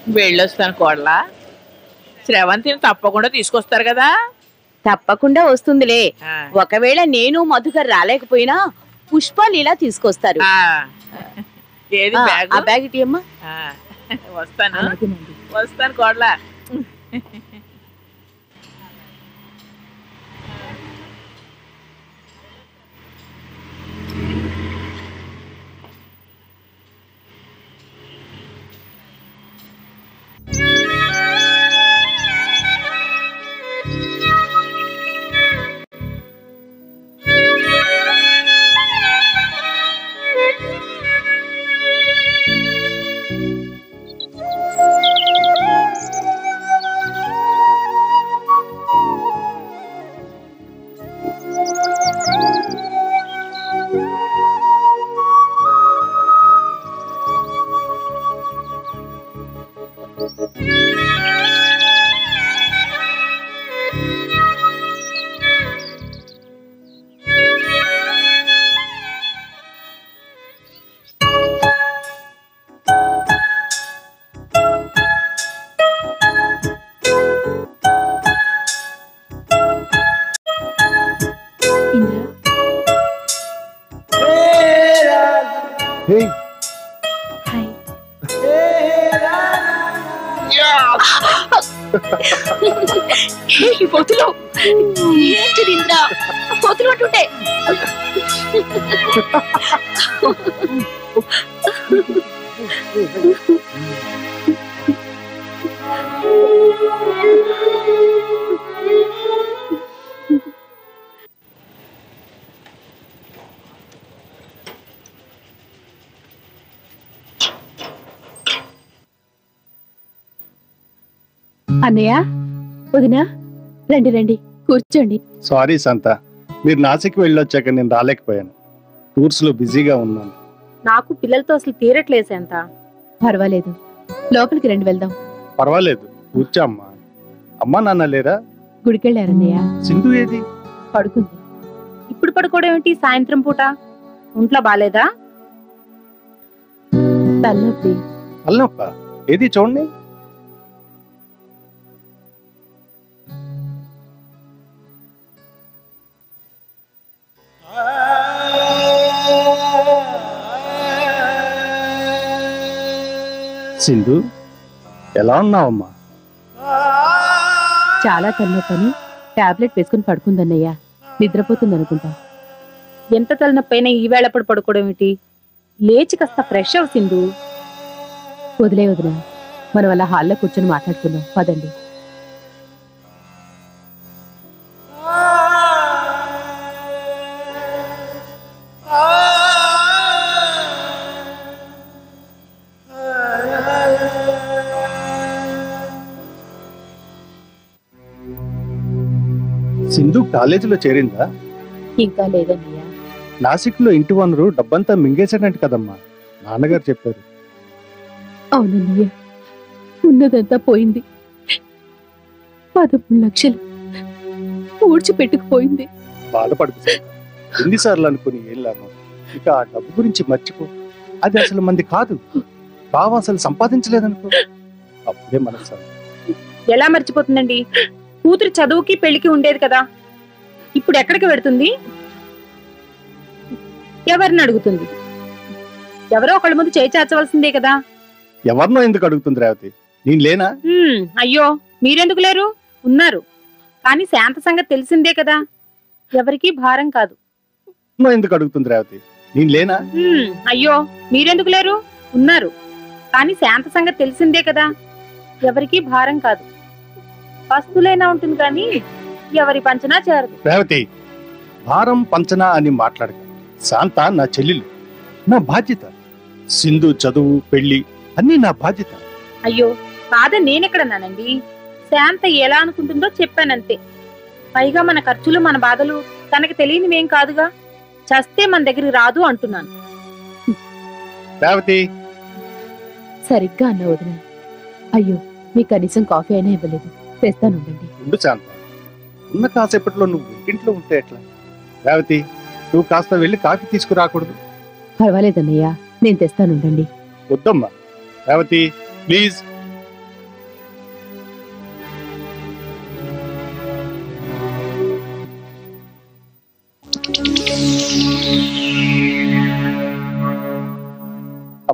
వెళ్ళొస్తాను కోడలా శ్రవంతిని తప్పకుండా తీసుకొస్తారు కదా తప్పకుండా వస్తుందిలే ఆ, ఒకవేళ నేను మధుకర్ రాలేకపోయినా పుష్పాలు ఇలా తీసుకొస్తారు ఆ. ఏది ఆ, బ్యాగ్ ఆ బ్యాగ్ ఇటీ అమ్మా వస్తాను వస్తాను కోడలా పొతులు ఏంటిది ఇంద్ర పొతులు అంటుంటే అన్నయ్య వదినా రండి రండి కూర్చోండి సారీ సంత మీరు నాసిక్ వెళ్ళొచ్చాక నేను రాలేకపోయాను టూర్స్ లో బిజీగా ఉన్నాను నాకు పిల్లలతో అసలు తీరట్లేదు ఎంత పర్వాలేదు లోపలికి రండి వెళ్దాం పర్వాలేదు కూర్చో అమ్మా అమ్మా నాన్న లేరా గుడికెళ్ళారన్నయ్య సింధు ఏది పడుకుంది ఇప్పుడు పడుకోవడం ఏంటి సాయంత్రం పూట ఒంట్లో బాలేదా తలనొప్పి అల్లనొప్ప ఏది చూడండి సింధు ఎలా ఉన్నావమ్మా చాలా తలనొప్పని టాబ్లెట్ వేసుకుని పడుకుందన్నయ్య నిద్రపోతుంది అనుకుంటా ఎంత తలనొప్పైనా ఈ వేళప్పుడు పడుకోవడం ఏంటి లేచి కాస్త ఫ్రెష్ అవు సింధు వదిలే వదిన మనం అలా హాల్లో కూర్చొని మాట్లాడుకుందాం పదండి సింధు కాలేజీలో చేరిందా ఇంకా లేదన్నయ్య నాసిక్ లో ఇంటి వనరు డబ్బంతా మింగేశాడంట కదమ్మా నాన్నగారు చెప్పారు అవునన్నయ్య ఉన్నదంతా పోయింది పదమూడు లక్షలు ఊడ్చిపెట్టుకుపోయింది బాధపడుకు సీత. ఎన్నిసార్లు అనుకుని ఏం లాభం ఇక ఆ డబ్బు గురించి మర్చిపో అది అసలు మంది కాదు బావ అసలు సంపాదించలేదనుకో అప్పుడే మనసు ఎలా మర్చిపోతుందండి కూతురు చదువుకి పెళ్లికి ఉండేది కదా ఇప్పుడు ఎక్కడికి పెడుతుంది ఎవరిని అడుగుతుంది ఎవరో ఒకళ్ళ ముందు చేయి చాచవలసిందే కదా ఎవరినో ఎందుకు అడుగుతుంది రేవతి నేను లేనా హ్మ్, అయ్యో మీరెందుకు లేరు ఉన్నారు కానీ శాంత సంగతి తెలిసిందే కదా ఎవరికీ భారం కాదు నో ఎందుకు అడుగుతుంది రేవతి నేను లేనా హ్మ్, అయ్యో మీరెందుకు లేరు ఉన్నారు కానీ శాంత సంగతి తెలిసిందే కదా ఎవరికీ భారం కాదు వస్తువులైనా ఉంటుంది కానీ ఎవరి పంచనా చేరదు రేవతి భారం పంచనా అని మాట్లాడక శాంత నా చెల్లెలు నా బాధ్యత సింధు చదువు పెళ్లి అన్నీ నా బాధ్యత అయ్యో కాదని నేనెక్కడన్నానండి శాంత ఎలా అనుకుంటుందో చెప్పానంతే పైగా మన ఖర్చులు మన బాధలు తనకి తెలియనివేం కాదుగా చస్తే మన దగ్గరికి రాదు అంటున్నాను రేవతి సరిగ్గా అన్న వదిన అయ్యో మీకు కనీసం కాఫీ అయినా ఇవ్వలేదు తెస్తానుండండి ఉండు శాంత ఉన్న కాసేపట్లో నువ్వు ఇంట్లో ఉంటే ఎట్లా రేవతి నువ్వు కాస్త వెళ్ళి కాఫీ తీసుకురాకూడదు పర్వాలేదన్నయ్య నేను తెస్తానుండండి వద్దమ్మా రేవతి ప్లీజ్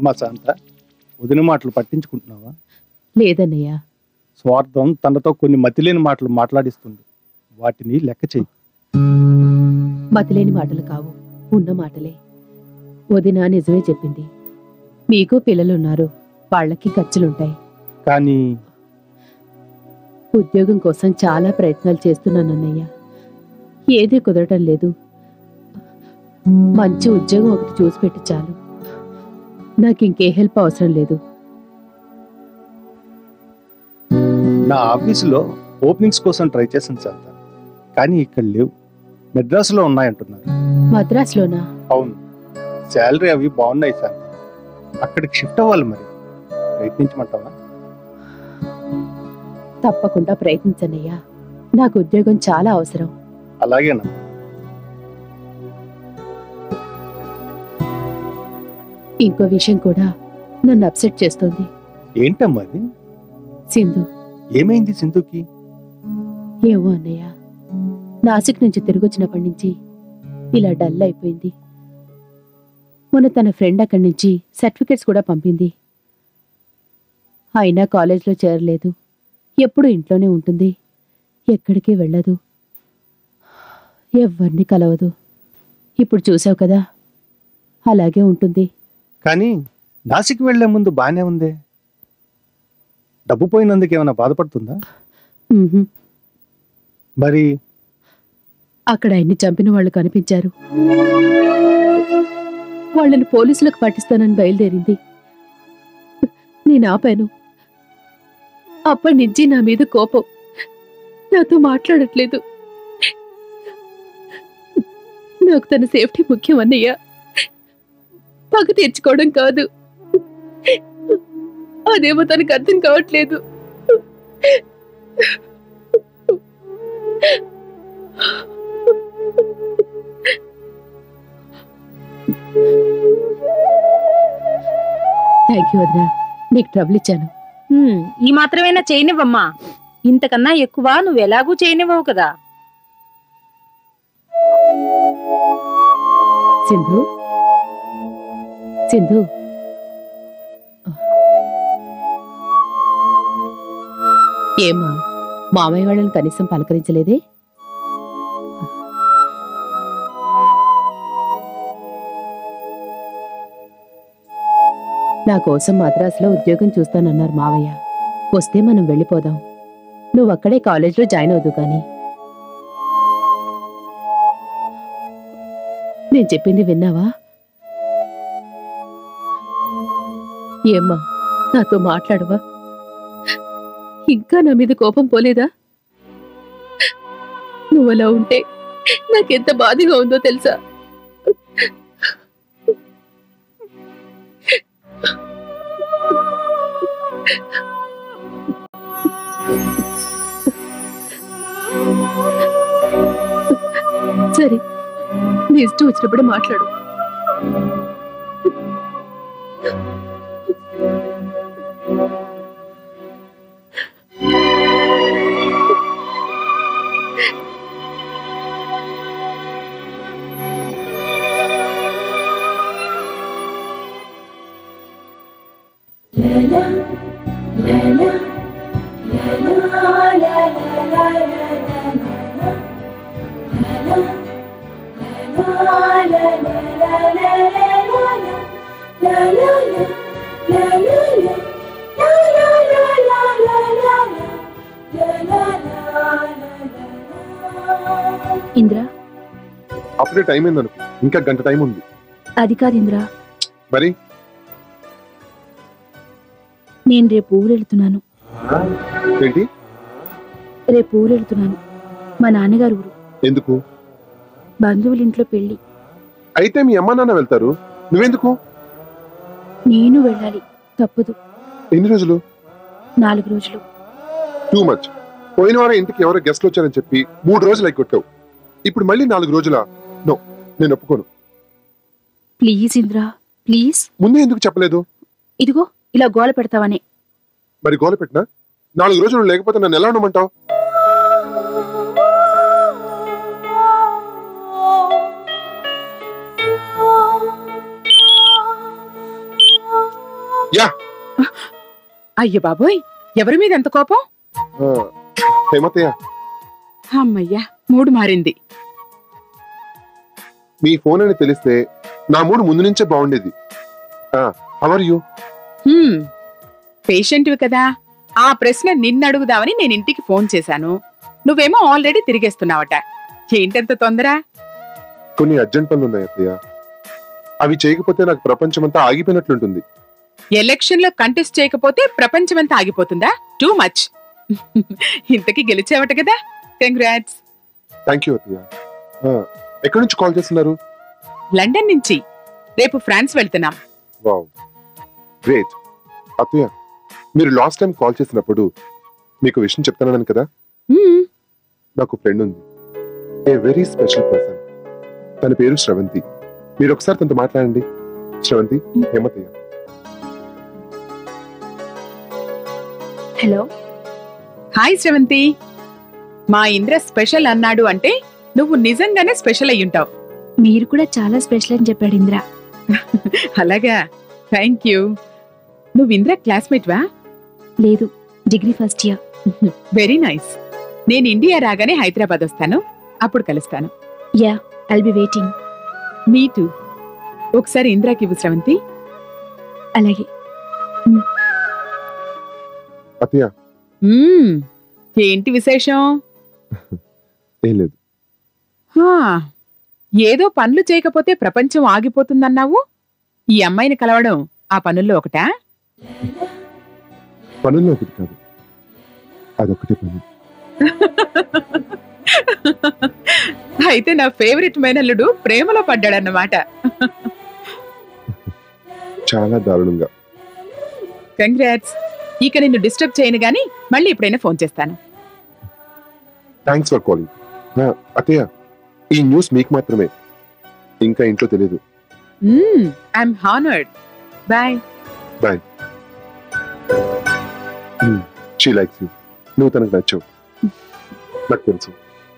అమ్మా శాంత వదిన మాటలు పట్టించుకుంటున్నావా లేదన్నయ్య స్వార్థం తనతో కొన్ని మతిలేని మాటలు మాట్లాడిస్తుంది వాటిని లెక్క చెయ్యి మతిలేని మాటలు కావు ఉన్న మాటలే వదిన నిజమే చెప్పింది మీకు పిల్లలున్నారు వాళ్ళకి ఖర్చులుంటాయి కానీ ఉద్యోగం కోసం చాలా ప్రయత్నాలు చేస్తున్నానన్నయ్య ఏదీ కుదరటం లేదు మంచి ఉద్యోగం ఒకటి చూసి పెట్టి చాలు నాకు ఇంకే హెల్ప్ అవసరం లేదు నా ఆఫీసులో ఓపెనింగ్స్ కోసం ట్రై చేశాను శాంత కానీ ఇక్కడ లేవు మెడ్రాస్లో ఉన్నాయంటున్నారు మద్రాసులోనా అవును శాలరీ అవి బాగున్నాయి శాంత అక్కడికి షిఫ్ట్ అవ్వాలి మరి ప్రయత్నించమంటావా తప్పకుండా ప్రయత్నించనయ్యా నాకు ఉద్యోగం చాలా అవసరం అలాగేనా ఇంకో విషయం కూడా నన్ను అప్సెట్ చేస్తోంది ఏంటమ్మా అది సింధు ఏమైంది సింధుకి ఏమో అన్నయ్య నాసిక్ నుంచి తిరిగొచ్చినప్పటి నుంచి ఇలా డల్ అయిపోయింది మొన్న తన ఫ్రెండ్ అక్కడి నుంచి సర్టిఫికెట్స్ కూడా పంపింది అయినా కాలేజ్లో చేరలేదు ఎప్పుడు ఇంట్లోనే ఉంటుంది ఎక్కడికి వెళ్ళదు ఎవరిని కలవదు ఇప్పుడు చూసావు కదా అలాగే ఉంటుంది కానీ నాసిక్ వెళ్లే ముందు బానే ఉందే డబ్బు పోయినందుకు ఏమైనా బాధపడుతుందా ఉహుం. మరి అక్కడ ఆయన్ని చంపిన వాళ్ళు కనిపించారు వాళ్ళని పోలీసులకు పట్టిస్తానని బయలుదేరింది నేను ఆపాను అప్పటి నుంచి నా మీద కోపం నాతో మాట్లాడట్లేదు నాకు తన సేఫ్టీ ముఖ్యం అన్నయ్య పగ తీర్చుకోవడం కాదు అదేమో తనకు అర్థం కావట్లేదు థ్యాంక్ యూ వదినా నీకు ట్రబుల్ ఇచ్చాను హ్మ్, ఈ మాత్రమేనా చేయనివ్వమ్మా ఇంతకన్నా ఎక్కువ నువ్వు ఎలాగూ చేయనివ్వవు కదా సింధు సింధు ఏమా మామయ్య వాళ్ళని కనీసం పలకరించలేదే నా కోసం మద్రాసులో ఉద్యోగం చూస్తానన్నారు మావయ్య వస్తే మనం వెళ్ళిపోదాం నువ్వు అక్కడే కాలేజ్లో జాయిన్ అవుదు కానీ నేను చెప్పింది విన్నావా ఏమ్మా నాతో మాట్లాడవా ఇంకా నా మీద కోపం పోలేదా నువ్వు అలా ఉంటే నాకెంత బాధగా ఉందో తెలుసా సరే నీ ఇష్టం వచ్చినప్పుడు మాట్లాడు ఇంద్ర అప్పుడే టైం అయిందనుకో ఇంకా గంట టైం ఉంది అది కాదు ఇంద్ర మరి నేను రేపు ఊరు వెళ్తున్నాను ఏంటి రేపు ఊరు వెళ్తున్నాను మా నాన్నగారు ఊరు ఎందుకు బంధువుల ఇంట్లో పెళ్లి అయితే మీ అమ్మ నాన్న వెళ్తారు నువ్వెందుకు నేను వెళ్ళాలి తప్పదు ఎన్ని రోజులు నాలుగు రోజులు టూ మచ్ పోయిన వారం ఇంటికి ఎవరో గెస్ట్లు వచ్చారని చెప్పి మూడు రోజులు అయి కొట్టావు ఇప్పుడు మళ్ళీ నాలుగు రోజులా నో నేను ఒప్పుకోను ప్లీజ్ ఇంద్ర ప్లీజ్ ముందే ఎందుకు చెప్పలేదు ఇదిగో ఇలా గోల పెడతావని మరి గోల పెట్టినా నాలుగు రోజులు లేకపోతే నన్ను ఎలా ఉండమంటావు యా అయ్య బాబోయ్ ఎవరి మీద ఎంత కోపం ఆ, హేమతయ్య అమ్మయ్యా మూడు మారింది మీ ఫోన్ అని తెలిస్తే నా మూడు ముందు నుంచే బాగుండేది హవర్ యూ హ్మ్. పేషెంట్వి కదా ఆ ప్రశ్న నిన్ను అడుగుదామని నేను ఇంటికి ఫోన్ చేశాను నువ్వేమో ఆల్రెడీ తిరిగేస్తున్నావట ఏంటంత తొందర కొన్ని అర్జెంట్ పనులు ఉన్నాయి అత్తయ్య అవి చేయకపోతే నాకు ప్రపంచమంతా ఆగిపోయినట్లుంటుంది ఎలక్షన్ లో కంటెస్ట్ చేయకపోతే ప్రపంచమంతా ఆగిపోతుందా టూ మచ్ ఇంతకి గెలిచావట కదా కంగ్రాట్స్ థ్యాంక్ యూ అత్తయ్య ఆ, ఎక్కడి నుంచి కాల్ చేస్తున్నారు లండన్ నుంచి రేపు ఫ్రాన్స్ వెళ్తున్నాం వావ్ గ్రేట్ అత్తయ్య మీరు లాస్ట్ టైం కాల్ చేసినప్పుడు మీకు విషయం చెప్తానన్నాను కదా హ్మ్. నాకు ఫ్రెండ్ ఉంది ఏ వెరీ స్పెషల్ పర్సన్ తన పేరు శ్రవంతి మీరు ఒకసారి తనతో మాట్లాడండి శ్రవంతి హేమతయ్య హలో హాయ్ శ్రవంతి మా ఇంద్ర స్పెషల్ అన్నాడు అంటే నువ్వు నిజంగానే స్పెషల్ అయ్యుంటావు మీరు కూడా చాలా స్పెషల్ అని చెప్పాడు ఇంద్ర అలాగా థ్యాంక్ యూ నువ్వు ఇంద్ర క్లాస్మేట్ వా లేదు degree first year very nice నేను ఇండియా రాగానే హైదరాబాద్ వస్తాను అప్పుడు కలుస్తాను yeah I'll be waiting me too ఒకసారి ఇంద్రాకి ఇవ్వు శ్రవంతి అలాగే అత్తయ్య మ్మ్. ఏంటి విశేషం ఏం లేదు హా, ఏదో పనులు చేయకపోతే ప్రపంచం ఆగిపోతుందన్నావు ఈ అమ్మాయిని కలవడం ఆ పనుల్లో ఒకటా పనుల్లో ఒకటి కాదు అదొకటి పని అయితే నా ఫేవరెట్ మేనల్లుడు ప్రేమలో పడ్డాడన్నమాట చాలా దారుణంగా కంగ్రాట్స్ ఇక నిన్ను డిస్టర్బ్ చేయను గాని మళ్ళీ ఎప్పుడైనా ఫోన్ చేస్తాను థ్యాంక్స్ ఫర్ కాలింగ్ అత్తయ్య ఈ న్యూస్ మీకు మాత్రమే ఇంకా ఇంట్లో తెలియదు I'm honoured boy she likes you నువ్వు తనకు నచ్చావు నాకు తెలుసు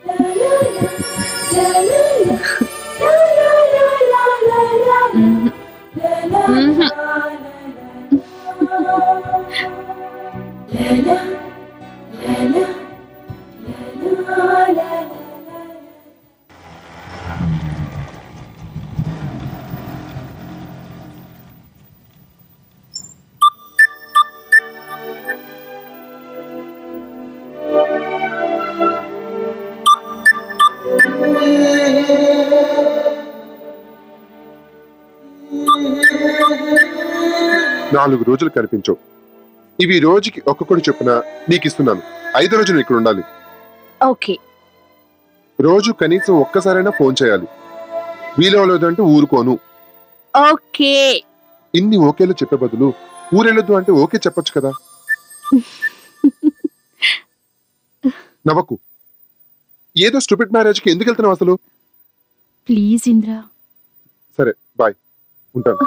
నాలుగు రోజులు కనిపించవు ఇవి రోజుకి ఒక్కొక్కటి చొప్పున నీకు ఇస్తున్నాను ఐదో రోజు నువ్వు ఇక్కడ ఉండాలి ఓకే రోజు కనీసం ఒక్కసారైనా ఫోన్ చేయాలి వీలవలేదు అంటే ఊరుకోను ఓకే ఇన్ని ఓకేలు చెప్పే బదులు ఊరెళ్ళొద్దు అంటే ఓకే చెప్పొచ్చు కదా నవ్వకు ఏదో స్టూపిడ్ మ్యారేజ్ కి ఎందుకు వెళ్తున్నావు అసలు ప్లీజ్ ఇంద్ర సరే బాయ్ ఉంటాను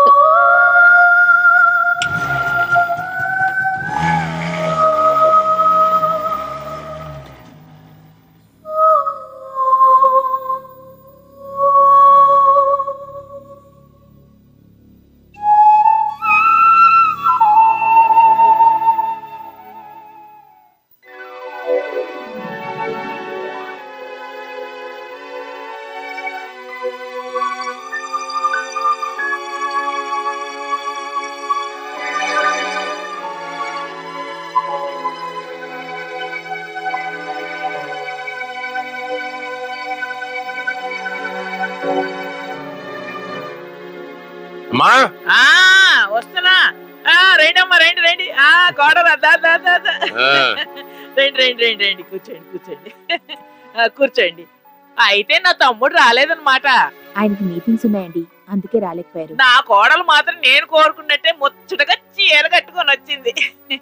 అమ్మా ఆ వస్తున్నా ఆ రండి అమ్మా రండి రండి ఆ కోడరా దా దా దా దా. ఆ, రండి రండి రండి రండి కూర్చోండి కూర్చోండి ఆ, కూర్చోండి అయితే నా తమ్ముడు రాలేదన్నమాట ఆయనకి మీటింగ్స్ ఉన్నాయండి అందుకే రాలేకపోయారు నా కోడలు మాత్రం నేను కోరుకున్నట్టే ముచ్చటగా చీర కట్టుకొని వచ్చింది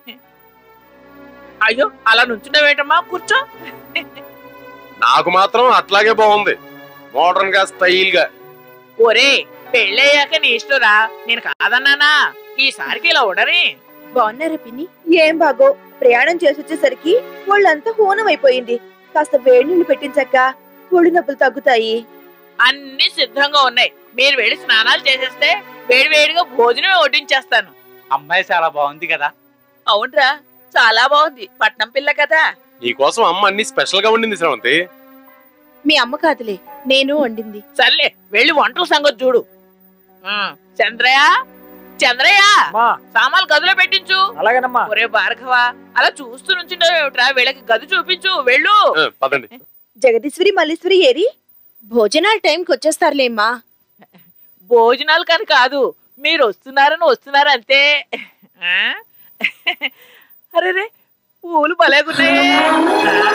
అయ్యో అలా నుంచున్నావేంటమ్మా కూర్చో నాకు మాత్రం అట్లాగే బాగుంది మోడర్న్ గా స్టైల్ గా ఒరే పెళ్ళయ్యాక నీ ఇష్టరా నేను కాదన్నానా ఈసారికి ఇలా ఉండని బాగున్నారా పిన్ని ఏం బాగో ప్రయాణం చేసి వచ్చేసరికి వాళ్ళంతా హోనం అయిపోయింది కాస్త వేడి నీళ్లు పెట్టించక్క ఒళ్ళు నొప్పులు తగ్గుతాయి అన్ని సిద్ధంగా ఉన్నాయి మీరు వెళ్ళి స్నానాలు చేసేస్తే వేడివేడిగా భోజనం వడ్డించేస్తాను అమ్మాయి చాలా బాగుంది కదా అవునరా చాలా బాగుంది పట్నం పిల్ల కదా నీకోసం అమ్మ అన్ని స్పెషల్ గా ఉండింది శ్రవంతి మీ అమ్మ కాదులే నేను వండింది సర్లే వెళ్ళి వంటల సంగతి చూడు ఆ, చంద్రయ్య చంద్రయ్య సామాన్లు గదిలో పెట్టించు అలాగేనమ్మా ఒరే భార్గవ అలా చూస్తూ నుంచుంటావేమిట్రా వీళ్ళకి గది చూపించు వెళ్ళు ఆ, పదండి జగదీశ్వరి మల్లీశ్వరి ఏరి భోజనాల టైంకి వచ్చేస్తారులేమ్మా భోజనాలు కానీ కాదు మీరు వస్తున్నారని వస్తున్నారు అంతే ఆ? అరే రే పూలు భలేగున్నాయే ఆ?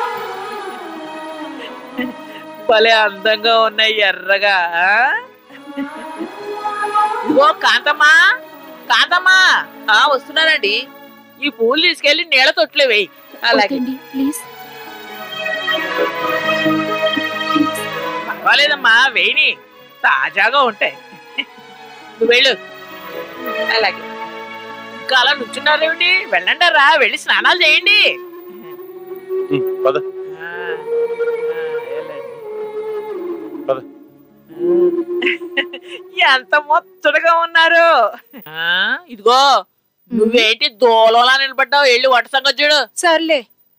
భలే అందంగా ఉన్నాయి ఎర్రగా ఆ? ఇదిగో కాంతమ్మా కాంతమ్మా ఆ వస్తున్నానండి ఈ పూలు తీసుకెళ్లి నీళ్ళ తొట్లో వేయి అలాగే వద్దండి ప్లీజ్ పర్వాలేదమ్మా వేయిని తాజాగా ఉంటాయి నువ్వు వెళ్ళు అలాగే ఇంకా అలా నుంచున్నారేమిటి వెళ్ళండి రా వెళ్ళి స్నానాలు చేయండి ఉమ్, పద ఆ, ఆ, వెళ్ళండి. పద. ఎంత ముచ్చటగా ఉన్నారు ఆ, ఇదిగో నువ్వేంటి దూలంలా నిలబడ్డావు వెళ్ళి వంట సంగతి చూడు సర్లే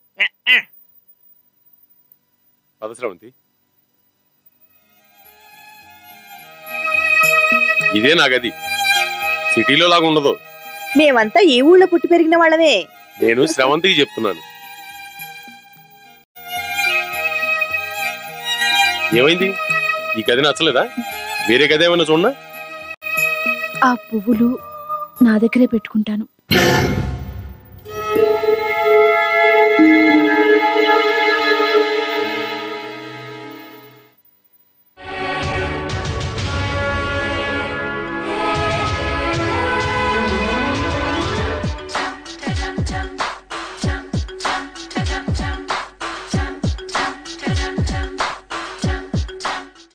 పద శ్రవంతి ఇదే నా గది సిటీలో లాగా ఉండదు మేమంతా ఈ ఊళ్ళో పుట్టి పెరిగిన వాళ్ళమే నేను శ్రవంతికి చెప్తున్నాను ఏమైంది ఈ గది నచ్చలేదా వేరే గది ఏమైనా చూడనా ఆ పువ్వులు నా దగ్గరే పెట్టుకుంటాను